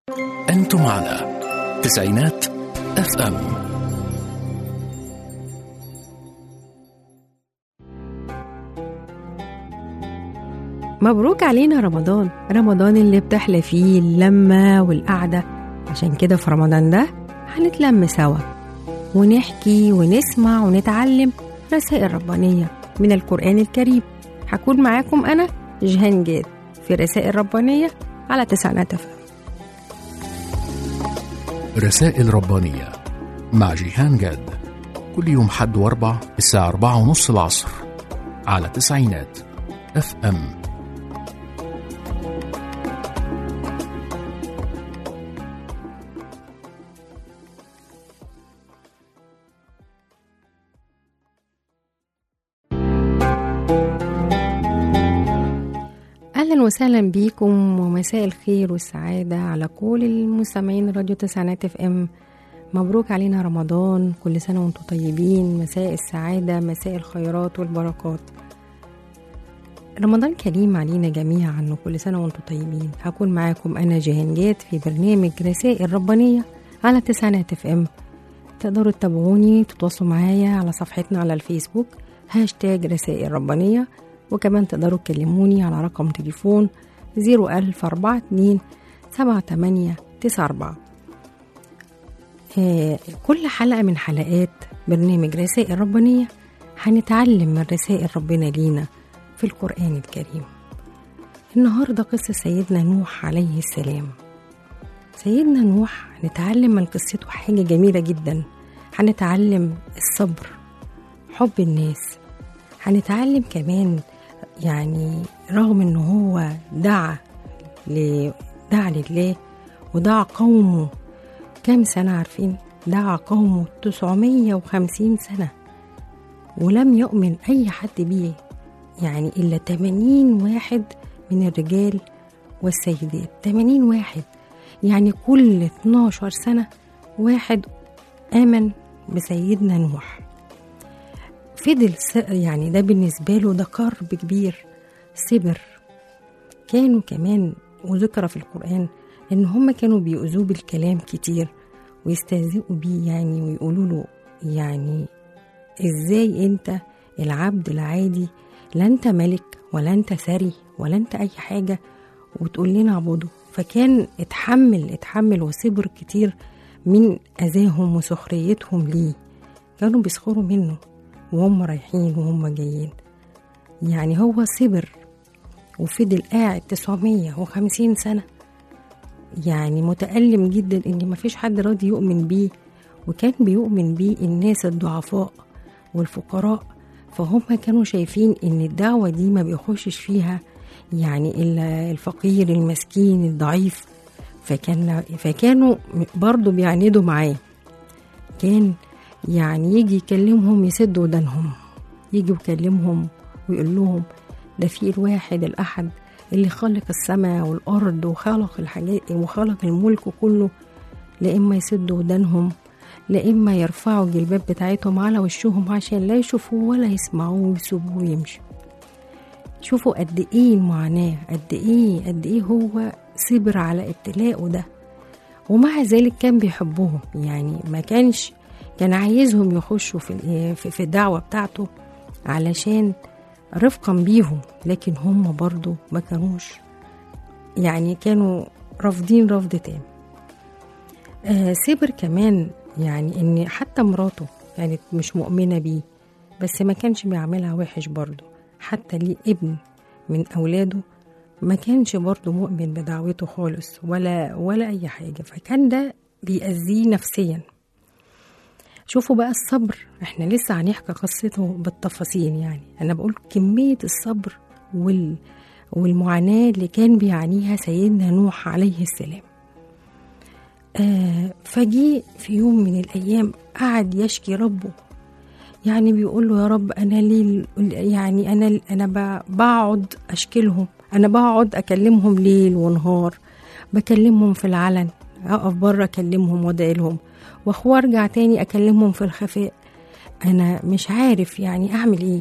أنتم على تسعينات اف ام مبروك علينا رمضان رمضان اللي بتحلى فيه اللمة والقعدة عشان كده في رمضان ده هنتلم سوا ونحكي ونسمع ونتعلم رسائل ربانية من القرآن الكريم هكون معاكم أنا جهان جاد في رسائل ربانية على تسعينات أف رسائل ربانية مع جيهان جاد كل يوم حد واربع الساعة أربعة ونص العصر على تسعينات اف ام أهلا وسهلا بيكم ومساء الخير والسعادة على كل المستمعين راديو تسعينات اف ام مبروك علينا رمضان كل سنة وانتم طيبين مساء السعادة مساء الخيرات والبركات رمضان كريم علينا جميعا وكل سنة وانتم طيبين هكون معاكم أنا جيهان جات في برنامج رسائل ربانية على تسعينات اف ام تقدروا تتابعوني تتواصلوا معايا على صفحتنا على الفيسبوك هاشتاج رسائل ربانية وكمان تقدروا تكلموني على رقم تليفون 01042 7894 آه كل حلقة من حلقات برنامج رسائل ربانية هنتعلم من رسائل ربنا لينا في القرآن الكريم النهاردة قصة سيدنا نوح عليه السلام سيدنا نوح هنتعلم من قصته حاجة جميلة جدا هنتعلم الصبر حب الناس هنتعلم كمان يعني رغم ان هو دعا ل... دعا لله ودعا قومه كام سنة عارفين دعا قومه 950 سنة ولم يؤمن أي حد بيه يعني إلا 80 واحد من الرجال والسيدات 80 واحد يعني كل 12 سنة واحد آمن بسيدنا نوح فضل يعني ده بالنسبة له ده كرب كبير صبر كانوا كمان وذكر في القرآن إن هم كانوا بيؤذوه بالكلام كتير ويستهزئوا بيه يعني ويقولوا له يعني إزاي أنت العبد العادي لا أنت ملك ولا أنت ثري ولا أنت أي حاجة وتقول لنا اعبده فكان اتحمل اتحمل وصبر كتير من أذاهم وسخريتهم ليه كانوا بيسخروا منه وهم رايحين وهم جايين يعني هو صبر وفضل قاعد 950 سنة يعني متألم جدا إن مفيش حد راضي يؤمن بيه وكان بيؤمن بيه الناس الضعفاء والفقراء فهم كانوا شايفين إن الدعوة دي ما بيخشش فيها يعني إلا الفقير المسكين الضعيف فكان فكانوا برضو بيعاندوا معاه كان يعني يجي يكلمهم يسدوا ودانهم يجي يكلمهم ويقول لهم ده في الواحد الأحد اللي خلق السماء والأرض وخلق الحاجات وخلق الملك كله لا إما يسدوا ودانهم لا إما يرفعوا الجلباب بتاعتهم على وشهم عشان لا يشوفوه ولا يسمعوه ويسيبوه ويمشوا شوفوا قد إيه المعاناة قد إيه قد إيه هو صبر على ابتلاءه ده ومع ذلك كان بيحبهم يعني ما كانش كان عايزهم يخشوا في في الدعوة بتاعته علشان رفقا بيهم لكن هم برضو ما كانوش يعني كانوا رافضين رفض تام آه صبر كمان يعني ان حتى مراته كانت مش مؤمنة بيه بس ما كانش بيعملها وحش برضو حتى ليه ابن من أولاده ما كانش برضو مؤمن بدعوته خالص ولا ولا أي حاجة فكان ده بيأذيه نفسيا شوفوا بقى الصبر احنا لسه هنحكي قصته بالتفاصيل يعني انا بقول كمية الصبر وال والمعاناة اللي كان بيعانيها سيدنا نوح عليه السلام آه فجي في يوم من الأيام قعد يشكي ربه يعني بيقول له يا رب أنا ليه يعني أنا أنا بقعد أشكلهم أنا بقعد أكلمهم ليل ونهار بكلمهم في العلن أقف بره أكلمهم وأدعي لهم وارجع تاني اكلمهم في الخفاء انا مش عارف يعني اعمل ايه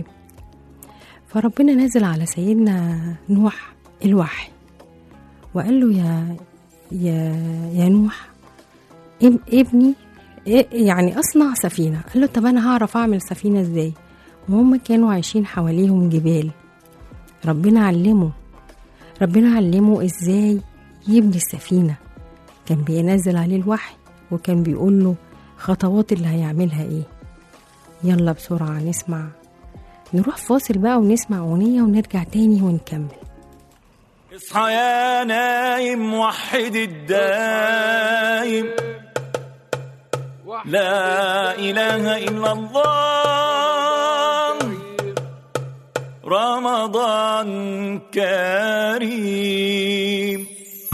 فربنا نزل على سيدنا نوح الوحي وقال له يا يا يا نوح اب- ابني إيه- يعني اصنع سفينه قال له طب انا هعرف اعمل سفينه ازاي وهم كانوا عايشين حواليهم جبال ربنا علمه ربنا علمه ازاي يبني السفينه كان بينزل عليه الوحي وكان بيقول له خطوات اللي هيعملها ايه يلا بسرعه نسمع نروح فاصل بقى ونسمع اغنيه ونرجع تاني ونكمل اصحى يا نايم وحد الدايم لا إله إلا الله رمضان كريم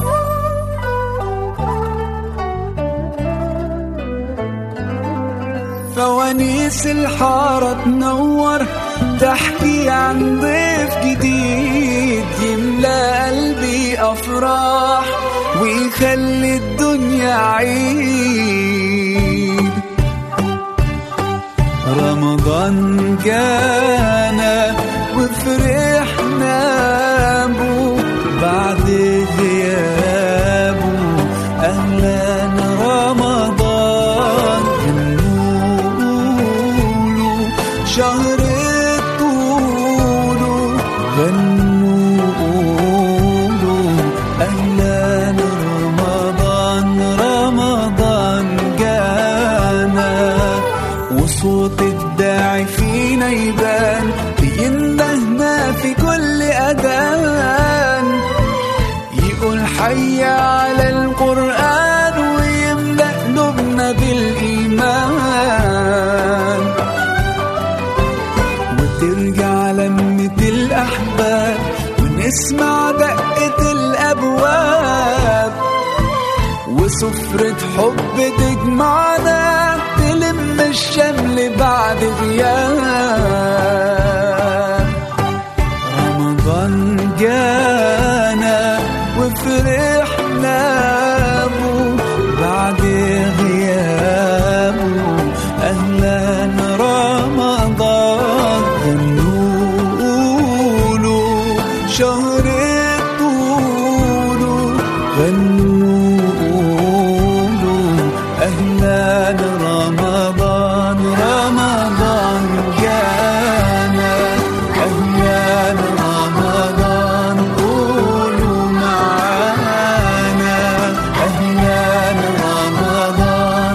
فوانيس الحارة تنور تحكي عن ضيف جديد يملى قلبي أفراح ويخلي الدنيا عيد رمضان جانا وفرحنا بو بعد غيابه أهلا رمضان غنوا شهر الطول غنوا أهلا رمضان رمضان جانا وصوت الداعي فينا يبان بيندهنا في كل أذان يقول حي على القرآن ويملأ قلوبنا بالإيمان وترجع لمة الأحباب ونسمع دقة الأبواب وسفرة حب تجمعنا تلم الشمل بعد غياب رمضان جانا وفرحنا بو بعد غيابه أهلا رمضان غنوا له شهر الطول غنوا له أهلا رمضان رمضان جانا أهلا رمضان قولوا معانا أهلا رمضان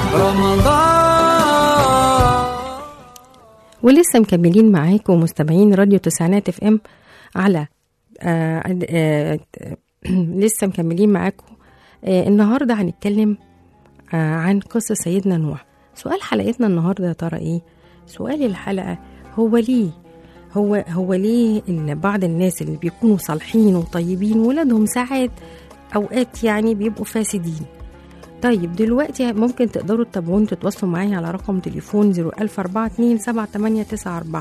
رمضان ولسه مكملين معاكم مستمعين راديو تسعينات اف ام على آه آه آه لسه مكملين معاكم آه النهارده هنتكلم آه عن قصة سيدنا نوح سؤال حلقتنا النهارده يا ترى ايه سؤال الحلقة هو ليه هو هو ليه إن بعض الناس اللي بيكونوا صالحين وطيبين ولادهم ساعات اوقات يعني بيبقوا فاسدين طيب دلوقتي ممكن تقدروا تتابعوني تتواصلوا معايا على رقم تليفون 01042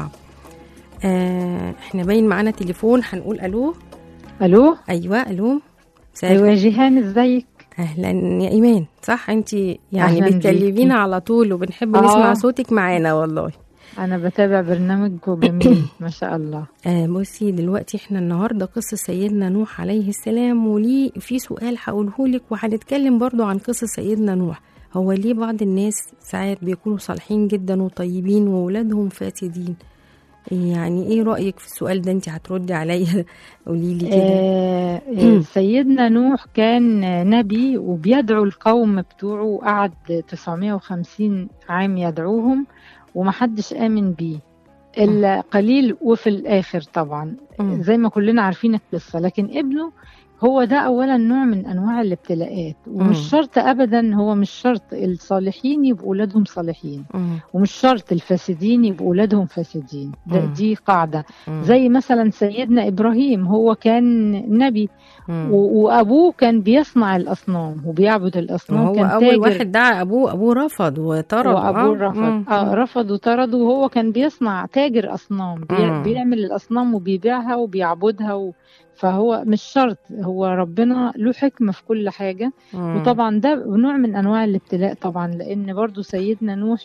آه احنا باين معانا تليفون هنقول الو الو ايوه الو مساء ايوه جيهان ازيك اهلا يا ايمان صح انت يعني أهلاً بتكلمينا بيكي. على طول وبنحب آه. نسمع صوتك معانا والله انا بتابع برنامجكم جميل ما شاء الله آه بصي دلوقتي احنا النهارده قصه سيدنا نوح عليه السلام وليه في سؤال هقوله لك وهنتكلم برضو عن قصه سيدنا نوح هو ليه بعض الناس ساعات بيكونوا صالحين جدا وطيبين وولادهم فاسدين يعني ايه رايك في السؤال ده انت هتردي عليا قولي لي كده آه آه، سيدنا نوح كان نبي وبيدعو القوم بتوعه قعد 950 عام يدعوهم ومحدش آمن بيه إلا قليل وفي الآخر طبعا مم. زي ما كلنا عارفين القصة لكن ابنه هو ده أولا نوع من أنواع الابتلاءات ومش مم. شرط أبدا هو مش شرط الصالحين يبقوا أولادهم صالحين مم. ومش شرط الفاسدين يبقوا أولادهم فاسدين ده مم. دي قاعدة مم. زي مثلا سيدنا إبراهيم هو كان نبي مم. و- وأبوه كان بيصنع الأصنام وبيعبد الأصنام هو كان اول تاجر واحد دعا ابوه ابوه رفض وطرد وأبوه آه. رفض مم. آه رفض وطرد وهو كان بيصنع تاجر أصنام بي مم. بيعمل الأصنام وبيبيعها وبيعبدها و... فهو مش شرط هو ربنا له حكمة في كل حاجة مم. وطبعا ده نوع من انواع الابتلاء طبعا لان برضو سيدنا نوح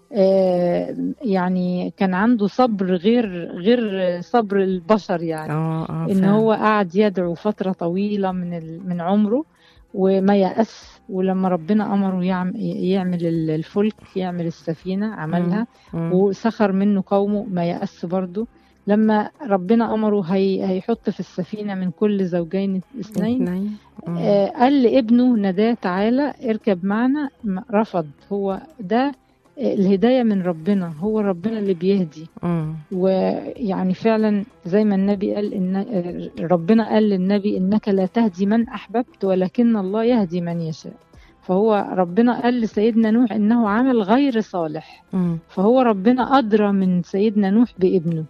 آه، يعني كان عنده صبر غير غير صبر البشر يعني اه اه ان فعلا. هو قعد يدعو فتره طويله من ال- من عمره وما يأس ولما ربنا امره يعم- يعمل ال- الفلك يعمل السفينه عملها مم. وسخر منه قومه ما يأس برضه لما ربنا امره هي هيحط في السفينه من كل زوجين اثنين اثنين. مم. آه، قال لابنه نداه تعالى اركب معنا م- رفض هو ده آه، الهدايه من ربنا هو ربنا اللي بيهدي مم. ويعني فعلا زي ما النبي قال إن آه، ربنا قال للنبي انك لا تهدي من احببت ولكن الله يهدي من يشاء فهو ربنا قال لسيدنا نوح انه عمل غير صالح مم. فهو ربنا أدرى من سيدنا نوح بابنه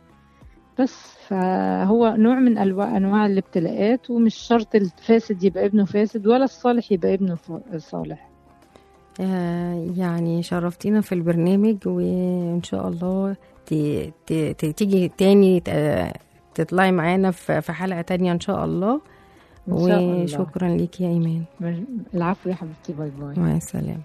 بس فهو نوع من ألوا- أنواع الابتلاءات ومش شرط الفاسد يبقى ابنه فاسد ولا الصالح يبقى ابنه ف- صالح آه، يعني شرفتينا في البرنامج وإن شاء الله ت- ت- ت- تيجي تاني ت- تطلعي معانا في في حلقة تانية إن شاء الله إن شاء الله. وشكرا ليك يا إيمان العفو يا حبيبتي باي باي مع السلامة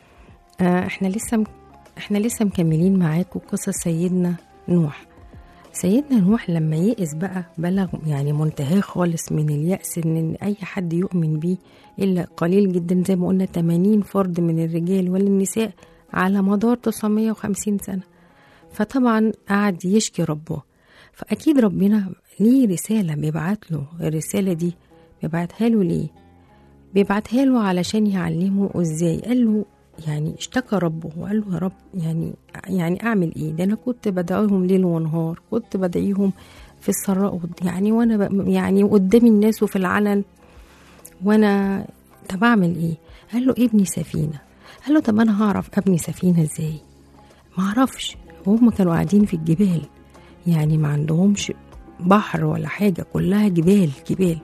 آه، احنا لسه م- احنا لسه مكملين معاكم قصة سيدنا نوح سيدنا نوح لما يئس بقى بلغ يعني منتهاه خالص من اليأس ان اي حد يؤمن بيه الا قليل جدا زي ما قلنا 80 فرد من الرجال والنساء على مدار 950 سنة فطبعا قعد يشكي ربه فأكيد ربنا ليه رسالة بيبعت له الرسالة دي بيبعتها له ليه بيبعتها له علشان يعلمه ازاي قال له يعني اشتكى ربه وقال له يا رب يعني يعني اعمل ايه ده انا كنت بدعوهم ليل ونهار كنت بدعيهم في السراء والض- يعني وانا ب- يعني قدام الناس وفي العلن وانا طب اعمل ايه قال له ابني سفينه قال له طب انا هعرف ابني سفينه ازاي ما اعرفش وهم كانوا قاعدين في الجبال يعني ما عندهمش بحر ولا حاجه كلها جبال جبال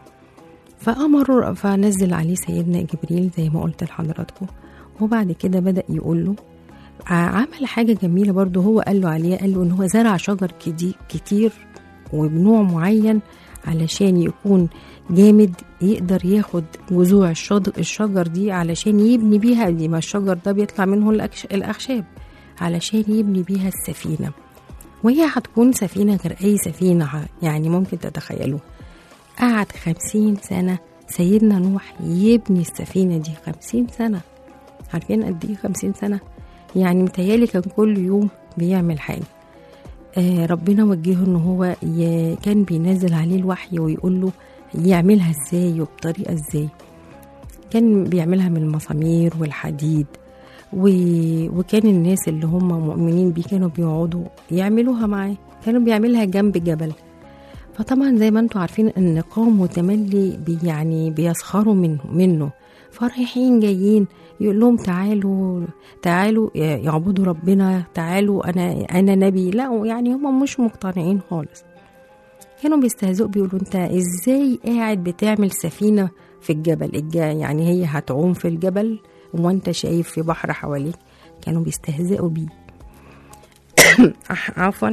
فأمر فنزل عليه سيدنا جبريل زي ما قلت لحضراتكم وبعد كده بدأ يقول له ع- عمل حاجة جميلة برضو هو قال له عليها قال له إن هو زرع شجر كدي- كتير وبنوع معين علشان يكون جامد يقدر ياخد جذوع الشج- الشجر دي علشان يبني بيها دي ما الشجر ده بيطلع منه الأكش- الأخشاب علشان يبني بيها السفينة وهي هتكون سفينة غير أي سفينة ه- يعني ممكن تتخيلوا قعد خمسين سنة سيدنا نوح يبني السفينة دي خمسين سنة عارفين قد ايه خمسين سنة يعني متهيالي كان كل يوم بيعمل حاجة آه ربنا وجهه ان هو ي... كان بينزل عليه الوحي ويقول له يعملها ازاي وبطريقة ازاي كان بيعملها من المسامير والحديد و... وكان الناس اللي هم مؤمنين بيه كانوا بيقعدوا يعملوها معاه كانوا بيعملها جنب جبل فطبعا زي ما انتم عارفين ان قوم متملي بي يعني بيسخروا منه منه فرايحين جايين يقول لهم تعالوا تعالوا يعبدوا ربنا تعالوا انا انا نبي لا يعني هم مش مقتنعين خالص كانوا بيستهزئوا بيقولوا انت ازاي قاعد بتعمل سفينه في الجبل الج- يعني هي هتعوم في الجبل وانت شايف في بحر حواليك كانوا بيستهزئوا بيه عفوا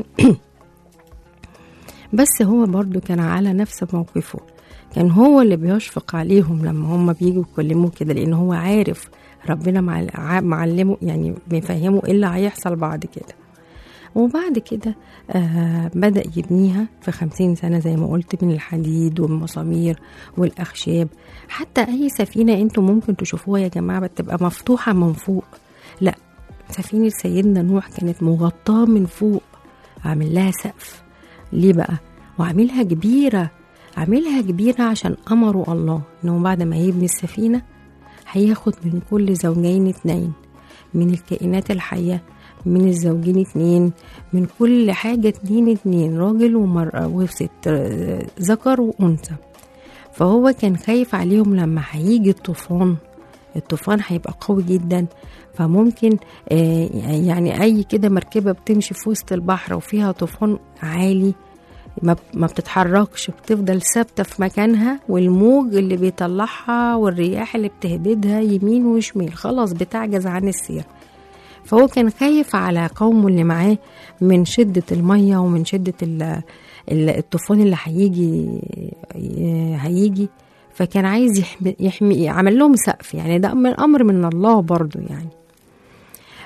بس هو برضو كان على نفس موقفه كان هو اللي بيشفق عليهم لما هم بيجوا يكلموه كده لان هو عارف ربنا معل- ع- معلمه يعني بيفهمه ايه اللي هيحصل بعد كده وبعد كده آه بدأ يبنيها في خمسين سنة زي ما قلت من الحديد والمسامير والأخشاب حتى أي سفينة انتم ممكن تشوفوها يا جماعة بتبقى مفتوحة من فوق لا سفينة سيدنا نوح كانت مغطاة من فوق عامل لها سقف ليه بقى وعاملها كبيرة عاملها كبيرة عشان أمروا الله إنه بعد ما يبني السفينة هياخد من كل زوجين اتنين من الكائنات الحية من الزوجين اتنين من كل حاجة اتنين اتنين راجل ومرأة وست آه، ذكر وأنثى فهو كان خايف عليهم لما هيجي الطوفان الطوفان هيبقى قوي جدا فممكن آه، يعني اي كده مركبه بتمشي في وسط البحر وفيها طوفان عالي ما ما بتتحركش بتفضل ثابته في مكانها والموج اللي بيطلعها والرياح اللي بتهبدها يمين وشمال خلاص بتعجز عن السير فهو كان خايف على قومه اللي معاه من شدة المية ومن شدة ال- ال- الطوفان اللي هيجي هيجي فكان عايز يحمي, يحمي عمل لهم سقف يعني ده من امر من الله برضو يعني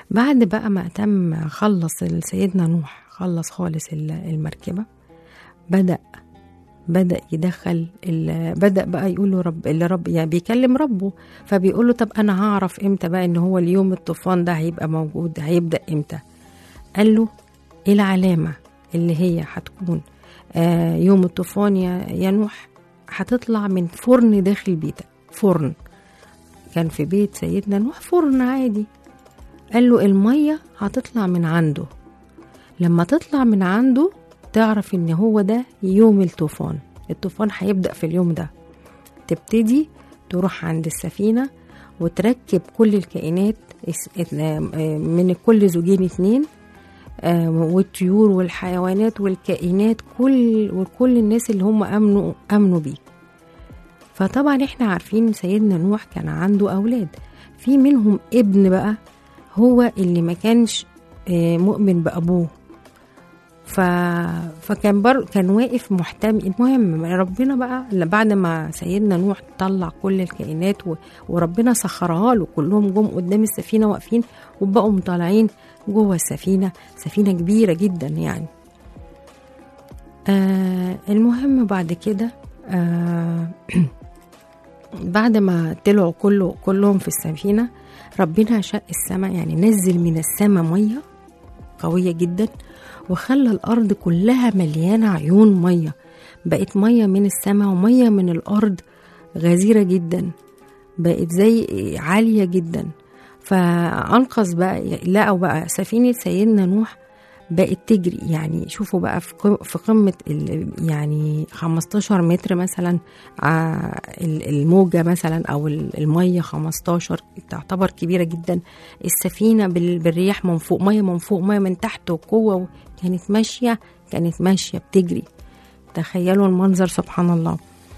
بعد بقى ما تم خلص سيدنا نوح خلص خالص ال- المركبة بدأ بدأ يدخل ال- بدأ بقى يقول له رب اللي رب يعني بيكلم ربه فبيقول له طب أنا هعرف إمتى بقى إن هو اليوم الطوفان ده هيبقى موجود هيبدأ إمتى قال له إيه العلامة اللي هي هتكون آه يوم الطوفان يا, يا نوح هتطلع من فرن داخل بيتك فرن كان في بيت سيدنا نوح فرن عادي قال له المية هتطلع من عنده لما تطلع من عنده تعرف ان هو ده يوم الطوفان الطوفان هيبدأ في اليوم ده تبتدي تروح عند السفينة وتركب كل الكائنات اس- ات- آه، من كل زوجين اتنين آه، والطيور والحيوانات والكائنات كل وكل الناس اللي هم امنوا امنوا بيه فطبعا احنا عارفين سيدنا نوح كان عنده اولاد في منهم ابن بقى هو اللي ما كانش آه، مؤمن بابوه ف... فكان بر... كان واقف محتمي المهم ربنا بقى ل- بعد ما سيدنا نوح طلع كل الكائنات و... وربنا سخرها له كلهم جم قدام السفينه واقفين وبقوا مطالعين جوه السفينه سفينه كبيره جدا يعني آه المهم بعد كده آه بعد ما طلعوا كله كلهم في السفينه ربنا شق السماء يعني نزل من السماء ميه قويه جدا وخلى الارض كلها مليانه عيون ميه بقت ميه من السماء وميه من الارض غزيره جدا بقت زي عاليه جدا فانقذ بقى لقوا بقى سفينه سيدنا نوح بقت تجري يعني شوفوا بقى في قم- في قمه ال- يعني 15 متر مثلا ع- ال- الموجه مثلا او ال- الميه 15 تعتبر كبيره جدا السفينه بال- بالرياح من فوق ميه من فوق ميه من تحت وقوه كانت ماشيه كانت ماشيه بتجري تخيلوا المنظر سبحان الله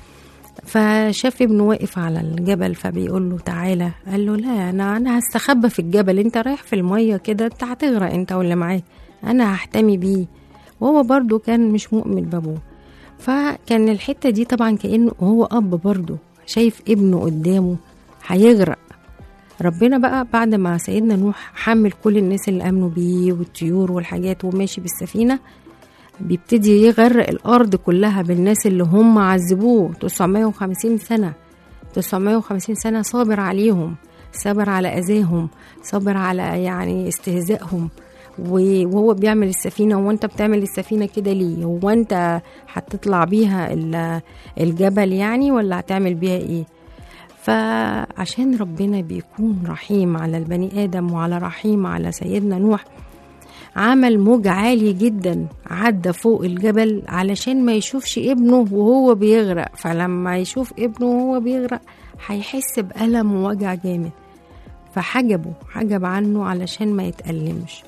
فشاف ابنه واقف على الجبل فبيقول له تعالى قال له لا انا انا هستخبى في الجبل انت رايح في الميه كده انت هتغرق انت واللي معاك انا هحتمي بيه وهو برضو كان مش مؤمن بابوه فكان الحته دي طبعا كانه هو اب برضو شايف ابنه قدامه هيغرق ربنا بقى بعد ما سيدنا نوح حمل كل الناس اللي امنوا بيه والطيور والحاجات وماشي بالسفينه بيبتدي يغرق الارض كلها بالناس اللي هم عذبوه 950 سنه 950 سنه صابر عليهم صبر على اذاهم صبر على يعني استهزائهم و- وهو بيعمل السفينة هو انت بتعمل السفينة كده ليه هو انت هتطلع بيها ال- الجبل يعني ولا هتعمل بيها ايه فعشان ربنا بيكون رحيم على البني آدم وعلى رحيم على سيدنا نوح عمل موج عالي جدا عدى فوق الجبل علشان ما يشوفش ابنه وهو بيغرق فلما يشوف ابنه وهو بيغرق هيحس بألم ووجع جامد فحجبه حجب عنه علشان ما يتألمش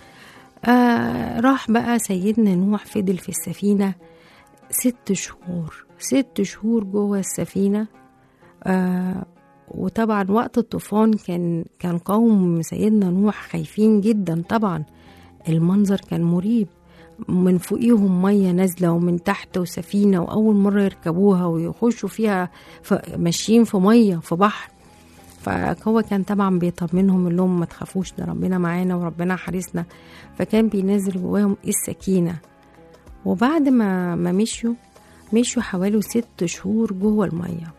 آه راح بقى سيدنا نوح فضل في السفينة ست شهور ست شهور جوه السفينة آه وطبعا وقت الطوفان كان كان قوم سيدنا نوح خايفين جدا طبعا المنظر كان مريب من فوقيهم مية نازلة ومن تحت وسفينة وأول مرة يركبوها ويخشوا فيها ف- ماشيين في مية في بحر فهو كان طبعا بيطمنهم يقول لهم ما تخافوش ده ربنا معانا وربنا حارسنا فكان بينزل جواهم السكينة وبعد ما ما مشيوا مشوا حوالي ست شهور جوه المية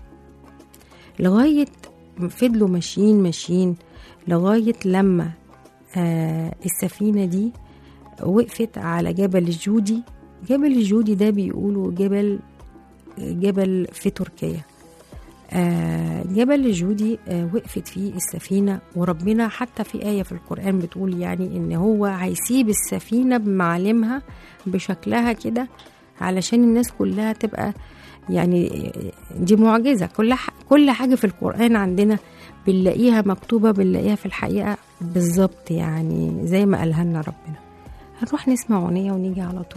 لغاية فضلوا ماشيين ماشيين لغاية لما آه السفينة دي وقفت على جبل الجودي جبل الجودي ده بيقولوا جبل جبل في تركيا آه جبل الجودي آه وقفت فيه السفينة وربنا حتى في آية في القرآن بتقول يعني إن هو هيسيب السفينة بمعالمها بشكلها كده علشان الناس كلها تبقى يعني دي معجزة كل ح- كل حاجة في القرآن عندنا بنلاقيها مكتوبة بنلاقيها في الحقيقة بالظبط يعني زي ما قالها لنا ربنا هنروح نسمع أغنية ونيجي على طول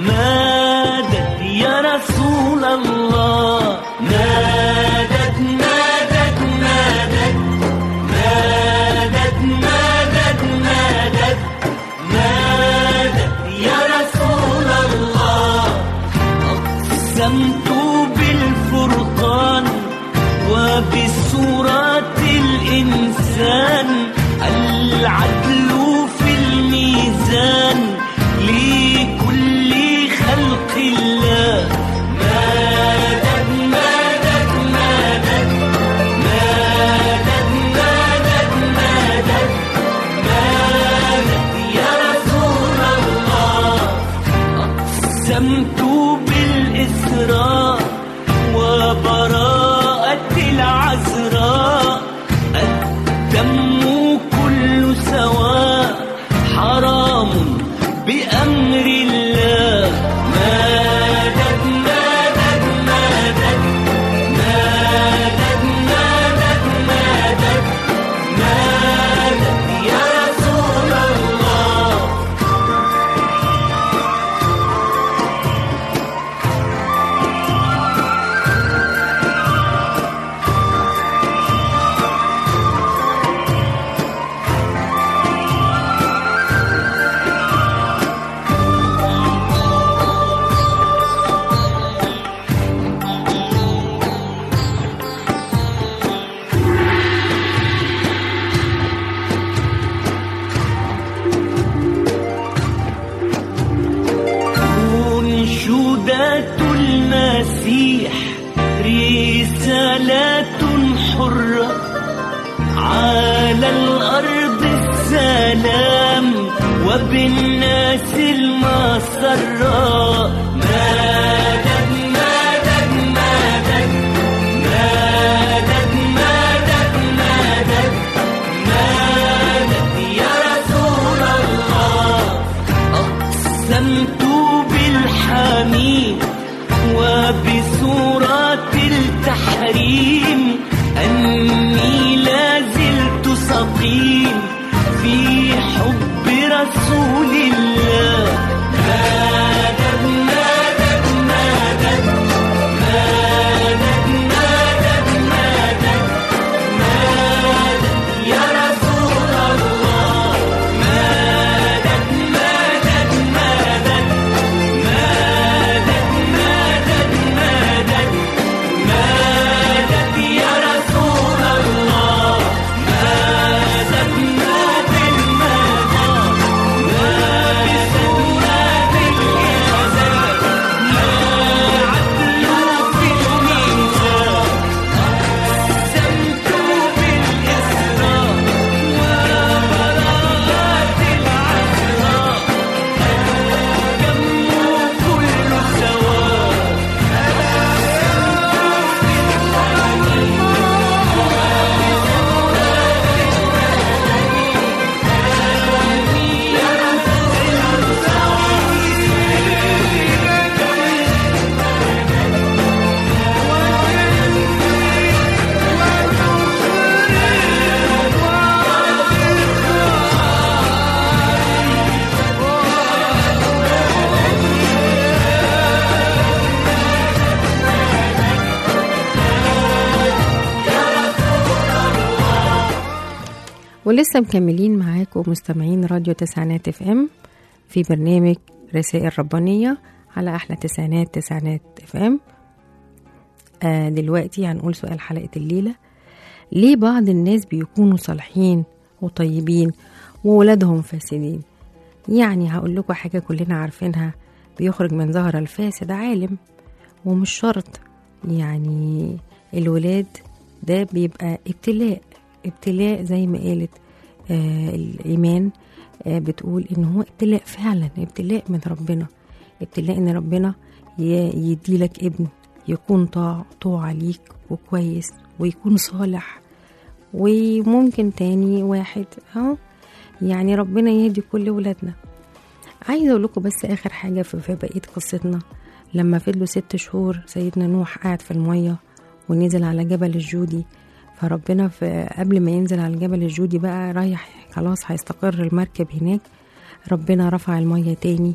مدد يا رسول الله مدد مدد مدد مدد مدد مدد مدد يا رسول الله أقسمت بالفرقان وبسورة الإنسان العدل في الميزان لكل خلق الله مدد مدد مدد مدد مدد مدد مدد يا رسول الله أقسمت بالإسراء وبراءة العذراء الدم كل سواء حرام بأمر الله مدد مدد مدد مدد مدد مدد مدد يا رسول الله أنشودة المسيح رسالة حرة على الأرض السلام وبالناس المسرة مدد مدد مدد مدد مدد مدد مدد يا رسول الله أقسمت بالحميد وبسورة التحريم أني لا زلت سقيم في حب رسول الله مدد مدد مدد مدد مدد مدد مدد يا رسول الله مدد مدد مدد مدد مدد مدد مدد يا رسول الله مدد مدد مدد ولسه مكملين معاكم مستمعين راديو تسعينات اف ام في برنامج رسائل ربانية على أحلى تسعينات تسعينات اف ام آه دلوقتي هنقول سؤال حلقة الليلة ليه بعض الناس بيكونوا صالحين وطيبين وولادهم فاسدين يعني هقول لكم حاجة كلنا عارفينها بيخرج من ظهر الفاسد عالم ومش شرط يعني الولاد ده بيبقى ابتلاء ابتلاء زي ما قالت آه الإيمان آه بتقول إن هو ابتلاء فعلا ابتلاء من ربنا ابتلاء إن ربنا ي- يديلك ابن يكون طاع طوع ليك وكويس ويكون صالح وممكن تاني واحد اهو يعني ربنا يهدي كل ولادنا عايزه اقول لكم بس اخر حاجه في, في بقيه قصتنا لما فضلوا ست شهور سيدنا نوح قاعد في الميه ونزل على جبل الجودي فربنا في قبل ما ينزل على جبل الجودي بقى رايح خلاص هيستقر المركب هناك ربنا رفع الميه تاني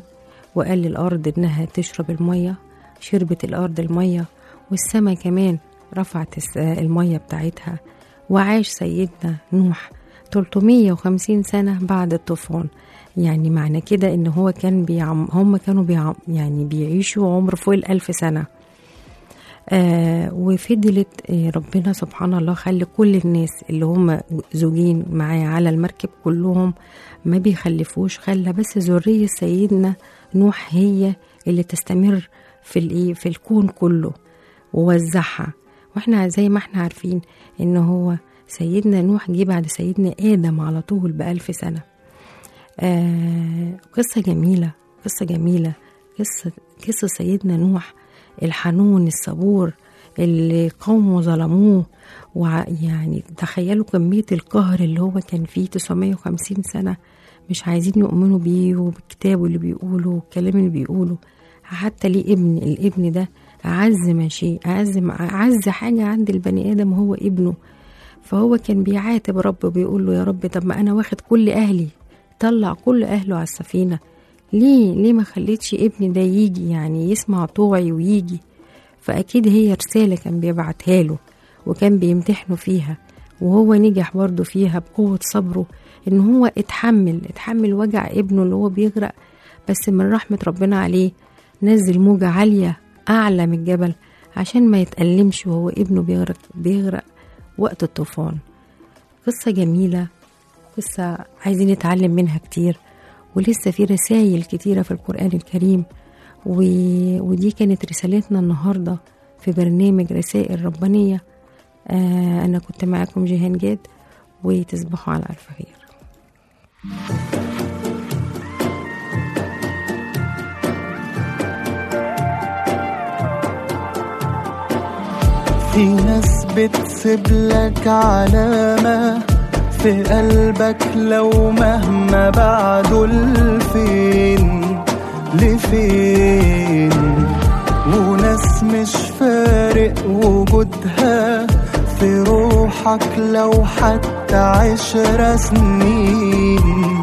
وقال للأرض إنها تشرب المية شربت الأرض المية والسماء كمان رفعت الس- المية بتاعتها وعاش سيدنا نوح 350 سنة بعد الطوفان يعني معنى كده إن هو كان بيعم هم كانوا بيعم يعني بيعيشوا عمر فوق الألف سنة آه وفضلت آه ربنا سبحان الله خلى كل الناس اللي هم زوجين معاه على المركب كلهم ما بيخلفوش خلى بس ذرية سيدنا نوح هي اللي تستمر في الايه في الكون كله ووزعها واحنا زي ما احنا عارفين ان هو سيدنا نوح جه بعد سيدنا ادم على طول بألف سنة آه قصة جميلة قصة جميلة قصة قصة سيدنا نوح الحنون الصبور اللي قومه ظلموه ويعني تخيلوا كمية القهر اللي هو كان فيه 950 سنة مش عايزين يؤمنوا بيه وبالكتاب اللي بيقوله والكلام اللي بيقوله حتى ليه ابن الابن ده أعز ما شيء أعز أعز حاجة عند البني آدم هو ابنه فهو كان بيعاتب ربه بيقول له يا رب طب ما أنا واخد كل أهلي طلع كل أهله على السفينة ليه ليه ما خليتش ابني ده يجي يعني يسمع طوعي ويجي فأكيد هي رسالة كان بيبعتها له وكان بيمتحنه فيها وهو نجح برضه فيها بقوة صبره إن هو اتحمل اتحمل وجع ابنه اللي هو بيغرق بس من رحمة ربنا عليه نزل موجة عالية أعلى من الجبل عشان ما يتألمش وهو ابنه بيغرق بيغرق وقت الطوفان قصة جميلة قصة عايزين نتعلم منها كتير ولسه في رسائل كتيرة في القرآن الكريم و... ودي كانت رسالتنا النهاردة في برنامج رسائل ربانية آه أنا كنت معاكم جيهان جاد وتصبحوا على ألف خير في ناس بتسيب لك علامة في قلبك لو مهما بعدوا لفين لفين وناس مش فارق وجودها في روحك لو حتى عشر سنين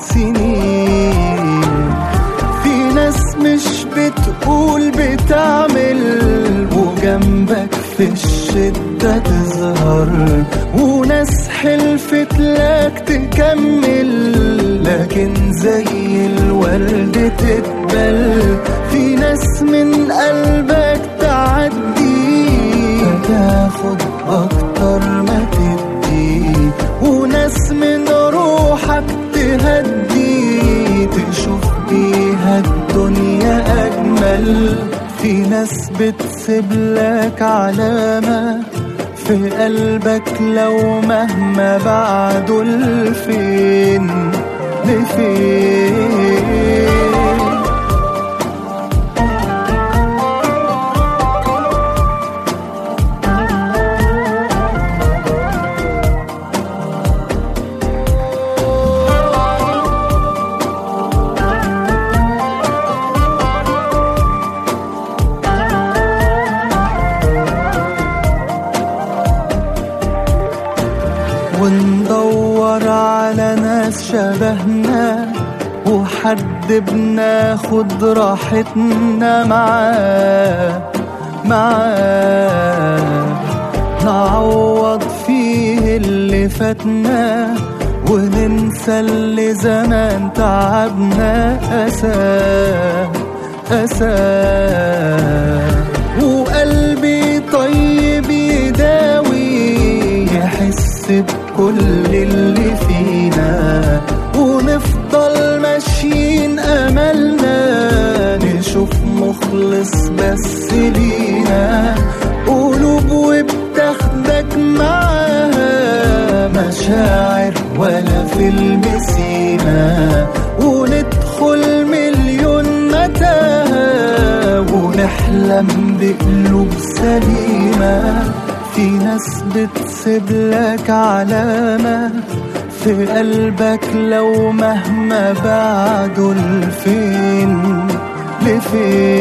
سنين في ناس مش بتقول بتعمل وجنبك في الشدة تظهر وناس حلفت لك تكمل لكن زي الورد تتبل في ناس من قلبك تعدي فتاخد أكتر ما تدي وناس من روحك تهدي تشوف بيها الدنيا أجمل في ناس بتسيب لك علامة في قلبك لو مهما بعدوا لفين لفين وندور على ناس شبهنا وحد بناخد راحتنا معاه معاه نعوض فيه اللي فاتنا وننسى اللي زمان تعبنا أساه أساه وقلبي طيب يداوي يحس بكل اللي فينا ونفضل ماشيين أملنا نشوف مخلص بس لينا قلوب وبتاخدك معاها مشاعر ولا فيلم سيما وندخل مليون متاهة ونحلم بقلوب سليمة في ناس بتسيب لك علامة في قلبك لو مهما بعدوا لفين لفين